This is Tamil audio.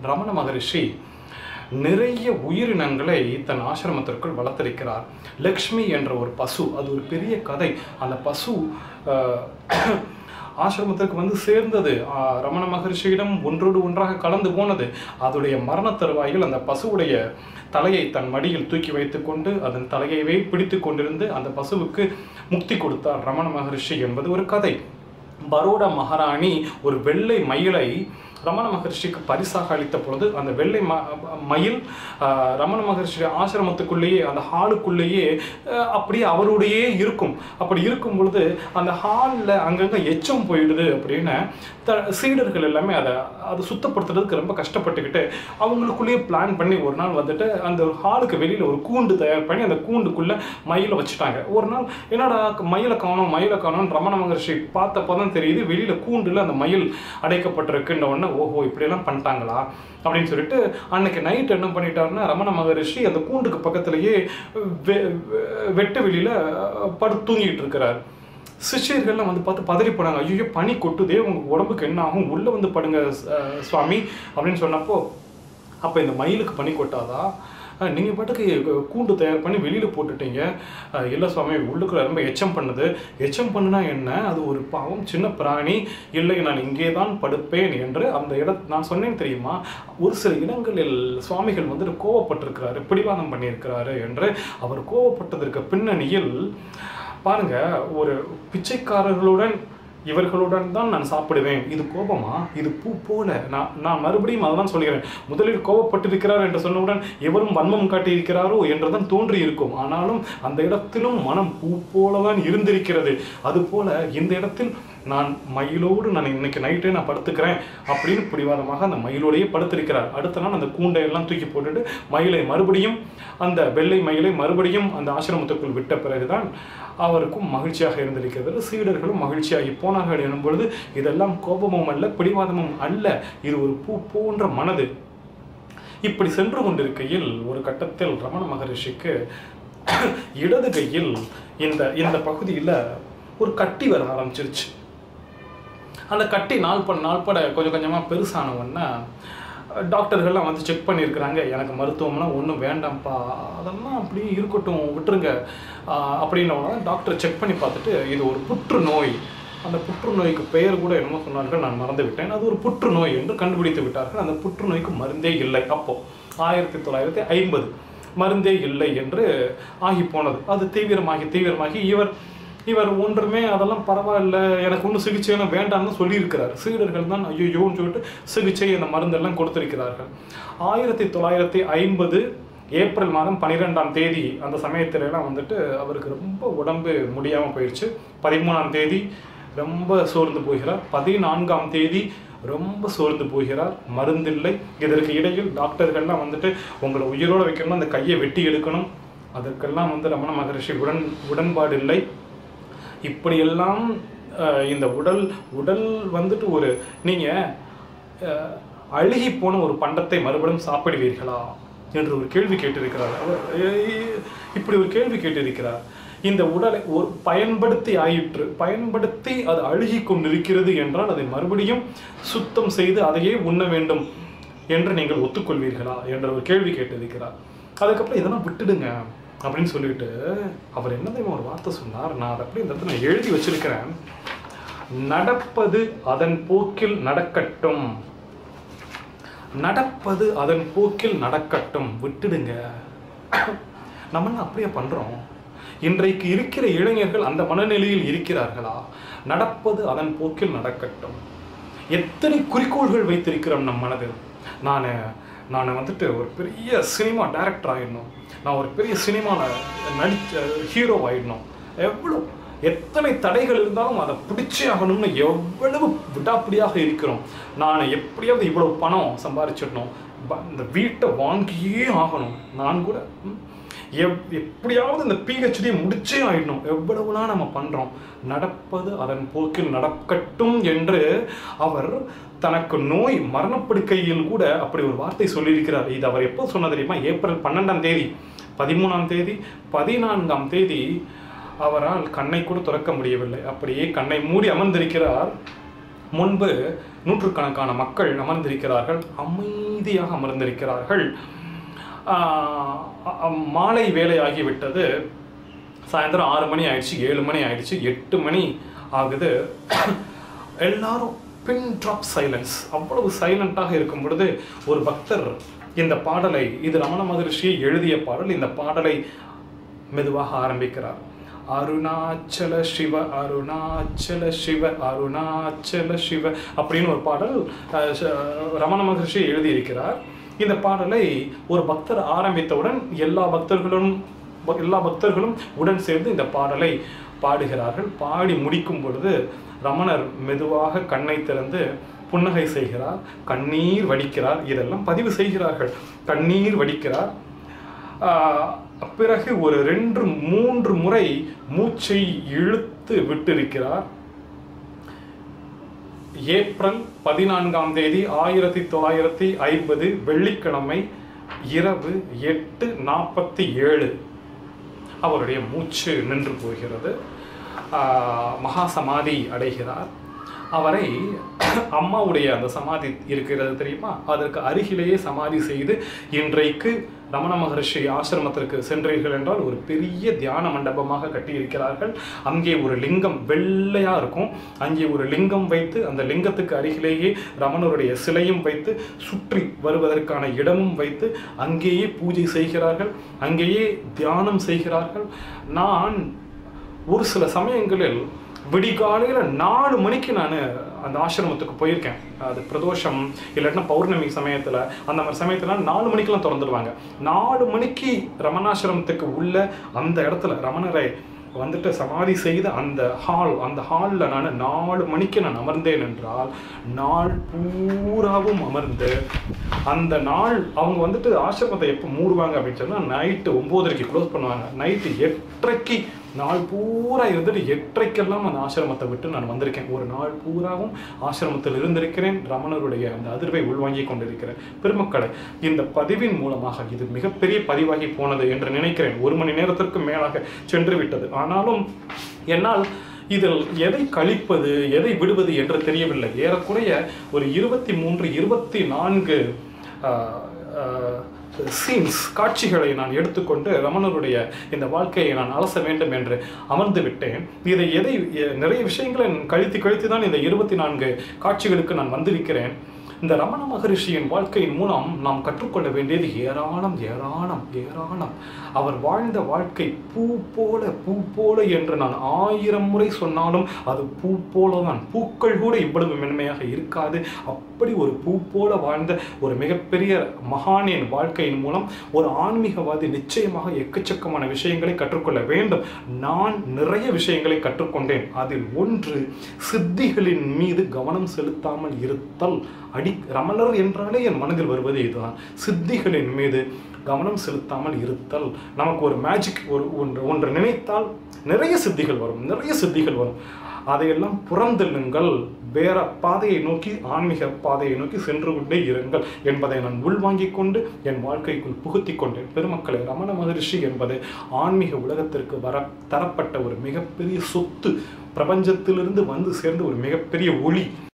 ரமண மகரிஷி நிறைய உயிரினங்களை தன் ஆசிரமத்திற்குள் வளர்த்திருக்கிறார் லக்ஷ்மி என்ற ஒரு பசு அது ஒரு பெரிய கதை அந்த பசு ஆஹ், ஆசிரமத்திற்கு வந்து சேர்ந்தது ஆஹ், ரமண மகரிஷியிடம் ஒன்றோடு ஒன்றாக கலந்து போனது அதோடைய மரண தருவாயில் அந்த பசுவுடைய தலையை தன் மடியில் தூக்கி வைத்துக்கொண்டு அதன் தலையவே பிடித்து கொண்டிருந்து அந்த பசுவுக்கு முக்தி கொடுத்தார் ரமண மகரிஷி என்பது ஒரு கதை பரோடா மகாராணி ஒரு வெள்ளை மயிலை ரமண மகரிஷிக்கு பரிசாக அளித்த பொழுது அந்த வெள்ளை ம மயில் ஆஹ், ரமண மகரிஷி ஆசிரமத்துக்குள்ளேயே அந்த ஹாலுக்குள்ளேயே ஆஹ், அப்படியே அவருடையே இருக்கும் அப்படி இருக்கும் பொழுது அந்த ஹாலில் அங்கங்கே எச்சம் போயிடுது அப்படின்னு த சீடர்கள் எல்லாமே அதை அதை சுத்தப்படுத்துறதுக்கு ரொம்ப கஷ்டப்பட்டுக்கிட்டு அவங்களுக்குள்ளேயே பிளான் பண்ணி ஒரு நாள் வந்துட்டு அந்த ஒரு ஹாலுக்கு வெளியில் ஒரு கூண்டு தயார் பண்ணி அந்த கூண்டுக்குள்ளே மயிலை வச்சுட்டாங்க ஒரு நாள் என்னடா மயிலை காணோம் மயிலை காணோம் ரமண மகர்ஷி பார்த்தப்போ தான் தெரியுது வெளியில் கூண்டில் அந்த மயில் அடைக்கப்பட்டிருக்குன்ற உடனே ஓஹோ இப்படியெல்லாம் பண்ணிட்டாங்களா அப்படின்னு சொல்லிட்டு அன்னைக்கு நைட் என்ன பண்ணிட்டாருன்னா ரமண மகரிஷி அந்த கூண்டுக்கு பக்கத்துலேயே வெ- வெ- வெட்டு வெளியில் படு தூங்கிட்டு இருக்கிறார் சிஷ்யர்கள்லாம் வந்து பார்த்து பதறி போனாங்க ஐயோ பனி கொட்டுதே உங்க உடம்புக்கு என்ன ஆகும் உள்ள வந்து படுங்க அஹ், சுவாமி அப்படின்னு சொன்னப்போ அப்போ இந்த மயிலுக்கு பனி கொட்டாதா அஹ், நீங்க பாட்டுக்கு கூண்டு தயார் பண்ணி வெளியில போட்டுட்டீங்க அஹ், இல்லை சுவாமி உள்ளுக்குள்ள ரொம்ப எச்சம் பண்ணுது எச்சம் பண்ணுனா என்ன அது ஒரு பாவம் சின்ன பிராணி இல்லை நான் இங்கே தான் படுப்பேன் என்று அந்த இட நான் சொன்னேன் தெரியுமா ஒரு சில இடங்களில் சுவாமிகள் வந்துட்டு கோவப்பட்டிருக்கிறாரு பிடிவாதம் பண்ணியிருக்கிறாரு என்று அவர் கோவப்பட்டதற்கு பின்னணியில் பாருங்க ஒரு பிச்சைக்காரர்களுடன் இவர்களுடன் தான் நான் சாப்பிடுவேன் இது கோபமா இது பூ போல நான் நான் மறுபடியும் அதை தான் சொல்கிறேன் முதலில் கோபப்பட்டிருக்கிறார் என்று சொன்னவுடன் இவரும் வன்மம் காட்டியிருக்கிறாரோ என்றுதான் தோன்றி இருக்கும் ஆனாலும் அந்த இடத்திலும் மனம் பூ போல தான் இருந்திருக்கிறது அதுபோல இந்த இடத்தில் நான் மயிலோடு நான் இன்னைக்கு நைட்டே நான் படுத்துக்கிறேன் அப்படின்னு பிடிவாதமாக அந்த மயிலோடையே படுத்திருக்கிறார் அடுத்த நாள் அந்த கூண்டை எல்லாம் தூக்கி போட்டுட்டு மயிலை மறுபடியும் அந்த வெள்ளை மயிலை மறுபடியும் அந்த ஆசிரமத்துக்குள் விட்ட பிறகுதான் அவருக்கும் மகிழ்ச்சியாக இருந்திருக்கிறது சீடர்களும் மகிழ்ச்சியாகி போனார்கள் எனும் பொழுது இதெல்லாம் கோபமும் அல்ல பிடிவாதமும் அல்ல இது ஒரு பூ போன்ற மனது இப்படி சென்று கொண்டிருக்கையில் ஒரு கட்டத்தில் ரமண மகரிஷிக்கு இடது கையில் இந்த இந்த பகுதியில் ஒரு கட்டி வர ஆரம்பிச்சிருச்சு அந்த கட்டி நாள் பட நாள் பட கொஞ்சம் கொஞ்சமாக பெருசான உடனே டாக்டர்கள்லாம் வந்து செக் பண்ணியிருக்கிறாங்க எனக்கு மருத்துவம்னா ஒன்றும் வேண்டாம்ப்பா அதெல்லாம் அப்படியே இருக்கட்டும் விட்டுருங்க ஆஹ் அப்படின்ன உடனே டாக்டர் செக் பண்ணி பார்த்துட்டு இது ஒரு புற்றுநோய் அந்த புற்றுநோய்க்கு பெயர் கூட என்னமோ சொன்னார்கள் நான் மறந்து விட்டேன் அது ஒரு புற்றுநோய் என்று கண்டுபிடித்து விட்டார்கள் அந்த புற்றுநோய்க்கு மருந்தே இல்லை அப்போ ஆயிரத்தி தொள்ளாயிரத்தி ஐம்பது மருந்தே இல்லை என்று ஆகி போனது அது தீவிரமாகி தீவிரமாகி இவர் இவர் ஒன்றுமே அதெல்லாம் பரவாயில்ல எனக்கு ஒன்றும் சிகிச்சையெல்லாம் வேண்டாம்னு சொல்லியிருக்கிறார் சீடர்கள் தான் ஐயோன்னு சொல்லிட்டு சிகிச்சை அந்த மருந்தெல்லாம் கொடுத்திருக்கிறார்கள் ஆயிரத்தி தொள்ளாயிரத்தி ஐம்பது ஏப்ரல் மாதம் பன்னிரெண்டாம் தேதி அந்த சமயத்துல எல்லாம் வந்துட்டு அவருக்கு ரொம்ப உடம்பு முடியாமல் போயிடுச்சு பதிமூணாம் தேதி ரொம்ப சோர்ந்து போகிறார் பதினான்காம் தேதி ரொம்ப சோர்ந்து போகிறார் மருந்தில்லை இதற்கு இடையில் டாக்டர்கள்லாம் வந்துட்டு உங்களை உயிரோட வைக்கணும்னா அந்த கையை வெட்டி எடுக்கணும் அதற்கெல்லாம் வந்து ரமண மகரிஷி உடன் உடன்பாடு இல்லை இப்படியெல்லாம் அஹ், இந்த உடல் உடல் வந்துட்டு ஒரு நீங்கள் அழுகி போன ஒரு பண்டத்தை மறுபடியும் சாப்பிடுவீர்களா என்று ஒரு கேள்வி கேட்டிருக்கிறார் அவர் அஹ், இப்படி ஒரு கேள்வி கேட்டிருக்கிறார் இந்த உடலை ஒரு பயன்படுத்தி ஆயிற்று பயன்படுத்தி அது அழுகி கொண்டிருக்கிறது என்றால் அதை மறுபடியும் சுத்தம் செய்து அதையே உண்ண வேண்டும் என்று நீங்கள் ஒத்துக்கொள்வீர்களா என்ற ஒரு கேள்வி கேட்டிருக்கிறார் அதுக்கப்புறம் இதெல்லாம் விட்டுடுங்க அப்படின்னு சொல்லிட்டு அவர் என்ன தெரியுமா ஒரு வார்த்தை சொன்னார் நான் அதை அப்படியே இந்த இடத்துல நான் எழுதி வச்சிருக்கிறேன் நடப்பது அதன் போக்கில் நடக்கட்டும் நடப்பது அதன் போக்கில் நடக்கட்டும் விட்டுடுங்க நம்ம என்ன அப்படியே பண்றோம் இன்றைக்கு இருக்கிற இளைஞர்கள் அந்த மனநிலையில் இருக்கிறார்களா நடப்பது அதன் போக்கில் நடக்கட்டும் எத்தனை குறிக்கோள்கள் வைத்திருக்கிறோம் நம் மனதில் நான் நான் வந்துட்டு ஒரு பெரிய சினிமா டைரக்டர் ஆகிடணும் நான் ஒரு பெரிய சினிமாவில் நடிச்ச ஹீரோ ஆகிடணும் எவ்வளோ எத்தனை தடைகள் இருந்தாலும் அதை பிடிச்சே ஆகணும்னு எவ்வளவு விடாப்பிடியாக இருக்கிறோம் நான் எப்படியாவது இவ்வளவு பணம் சம்பாரிச்சிடணும் ப- இந்த வீட்டை வாங்கியே ஆகணும் நான் கூட ம், எப் எப்படியாவது இந்த பிஹெச்டி முடிச்சே ஆயிடணும் எவ்வளவுலாம் நம்ம பண்றோம் நடப்பது அதன் போக்கில் நடக்கட்டும் என்று அவர் தனக்கு நோய் மரணப்படுக்கையில் கூட அப்படி ஒரு வார்த்தை சொல்லியிருக்கிறார் இது அவர் எப்போ சொன்னது தெரியுமா ஏப்ரல் பன்னெண்டாம் தேதி பதிமூணாம் தேதி பதினான்காம் தேதி அவரால் கண்ணை கூட திறக்க முடியவில்லை அப்படியே கண்ணை மூடி அமர்ந்திருக்கிறார் முன்பு நூற்றுக்கணக்கான மக்கள் அமர்ந்திருக்கிறார்கள் அமைதியாக அமர்ந்திருக்கிறார்கள் ஆஹ் அ- மாலை வேலை ஆகிவிட்டது சாயந்தரம் ஆறு மணி ஆயிடுச்சு ஏழு மணி ஆயிடுச்சு எட்டு மணி ஆகுது எல்லாரும் பின் ட்ராப் சைலன்ஸ் அவ்வளவு சைலண்டாக இருக்கும் பொழுது ஒரு பக்தர் இந்த பாடலை இது ரமண மகரிஷி எழுதிய பாடல் இந்த பாடலை மெதுவாக ஆரம்பிக்கிறார் அருணாச்சல சிவ அருணாச்சல சிவ அருணாச்சல சிவ அப்படின்னு ஒரு பாடல் அஹ், ச- ரமண மகரிஷி எழுதியிருக்கிறார் இந்த பாடலை ஒரு பக்தர் ஆரம்பித்தவுடன் எல்லா பக்தர்களும் எல்லா பக்தர்களும் உடன் சேர்ந்து இந்த பாடலை பாடுகிறார்கள் பாடி முடிக்கும் பொழுது ரமணர் மெதுவாக கண்ணை திறந்து புன்னகை செய்கிறார் கண்ணீர் வடிக்கிறார் இதெல்லாம் பதிவு செய்கிறார்கள் கண்ணீர் வடிக்கிறார் ஆஹ் பிறகு ஒரு ரெண்டு மூன்று முறை மூச்சை இழுத்து விட்டிருக்கிறார் ஏப்ரல் பதினான்காம் தேதி ஆயிரத்தி தொள்ளாயிரத்தி ஐம்பது வெள்ளிக்கிழமை இரவு எட்டு நாற்பத்தி ஏழு அவருடைய மூச்சு நின்று போகிறது ஆஹ் மகா சமாதி அடைகிறார் அவரை அம்மாவுடைய அந்த சமாதி இருக்கிறது தெரியுமா அதற்கு அருகிலேயே சமாதி செய்து இன்றைக்கு ரமண மகரிஷி ஆசிரமத்திற்கு சென்றீர்கள் என்றால் ஒரு பெரிய தியான மண்டபமாக கட்டியிருக்கிறார்கள் அங்கே ஒரு லிங்கம் வெள்ளையா இருக்கும் அங்கே ஒரு லிங்கம் வைத்து அந்த லிங்கத்துக்கு அருகிலேயே ரமணருடைய சிலையும் வைத்து சுற்றி வருவதற்கான இடமும் வைத்து அங்கேயே பூஜை செய்கிறார்கள் அங்கேயே தியானம் செய்கிறார்கள் நான் ஒரு சில சமயங்களில் விடிகாலையில் நாலு மணிக்கு நான் அந்த ஆசிரமத்துக்கு போயிருக்கேன் அது பிரதோஷம் இல்லாட்டினா பௌர்ணமி சமயத்தில் அந்த மாதிரி சமயத்தில் நாலு மணிக்கெல்லாம் திறந்துடுவாங்க நாலு மணிக்கு ரமணாசிரமத்துக்கு உள்ள அந்த இடத்துல ரமணரை வந்துட்டு சமாதி செய்த அந்த ஹால் அந்த ஹாலில் நான் நாலு மணிக்கு நான் அமர்ந்தேன் என்றால் நாள் பூராவும் அமர்ந்து அந்த நாள் அவங்க வந்துட்டு ஆசிரமத்தை எப்போ மூடுவாங்க அப்படின்னு சொன்னால் நைட்டு ஒம்போதரைக்கு க்ளோஸ் பண்ணுவாங்க நைட்டு எட்டரைக்கு நாள் பூரா இருந்துட்டு எட்டரைக்கெல்லாம் அந்த ஆசிரமத்தை விட்டு நான் வந்திருக்கேன் ஒரு நாள் பூராவும் ஆசிரமத்தில் இருந்திருக்கிறேன் ரமணருடைய அந்த அதிர்வை உள்வாங்கி கொண்டிருக்கிறேன் பெருமக்களை இந்த பதிவின் மூலமாக இது மிகப்பெரிய பதிவாகி போனது என்று நினைக்கிறேன் ஒரு மணி நேரத்திற்கு மேலாக சென்று விட்டது ஆனாலும் என்னால் இதில் எதை கழிப்பது எதை விடுவது என்று தெரியவில்லை ஏறக்குறைய ஒரு இருபத்தி மூன்று இருபத்தி நான்கு சீன்ஸ் காட்சிகளை நான் எடுத்துக்கொண்டு ரமணருடைய இந்த வாழ்க்கையை நான் அலச வேண்டும் என்று அமர்ந்து விட்டேன் இதை எதை எ- நிறைய விஷயங்களை நான் கழித்து கழித்து தான் இந்த இருபத்தி நான்கு காட்சிகளுக்கு நான் வந்திருக்கிறேன் இந்த ரமண மகரிஷியின் வாழ்க்கையின் மூலம் நாம் கற்றுக்கொள்ள வேண்டியது ஏராளம் ஏராளம் ஏராளம் அவர் வாழ்ந்த வாழ்க்கை பூ போல பூ போல என்று நான் ஆயிரம் முறை சொன்னாலும் அது பூ போல தான் பூக்கள் கூட இவ்வளவு மென்மையாக இருக்காது அப்படி ஒரு பூ போல வாழ்ந்த ஒரு மிகப்பெரிய மகானின் வாழ்க்கையின் மூலம் ஒரு ஆன்மீகவாதி நிச்சயமாக எக்கச்சக்கமான விஷயங்களை கற்றுக்கொள்ள வேண்டும் நான் நிறைய விஷயங்களை கற்றுக்கொண்டேன் அதில் ஒன்று சித்திகளின் மீது கவனம் செலுத்தாமல் இருத்தல் அடி ரமணர் என்றாலே என் மனதில் வருவது இதுதான் சித்திகளின் மீது கவனம் செலுத்தாமல் இருத்தல் நமக்கு ஒரு மேஜிக் ஒரு ஒன்று ஒன்று நினைத்தால் நிறைய சித்திகள் வரும் நிறைய சித்திகள் வரும் அதையெல்லாம் புறந்தள்ளுங்கள் வேற பாதையை நோக்கி ஆன்மீக பாதையை நோக்கி சென்று கொண்டே இருங்கள் என்பதை நான் உள்வாங்கிக் கொண்டு என் வாழ்க்கைக்குள் புகுத்தி கொண்டேன் பெருமக்களே ரமண மகரிஷி என்பது ஆன்மீக உலகத்திற்கு வர தரப்பட்ட ஒரு மிகப்பெரிய சொத்து பிரபஞ்சத்திலிருந்து வந்து சேர்ந்த ஒரு மிகப்பெரிய ஒளி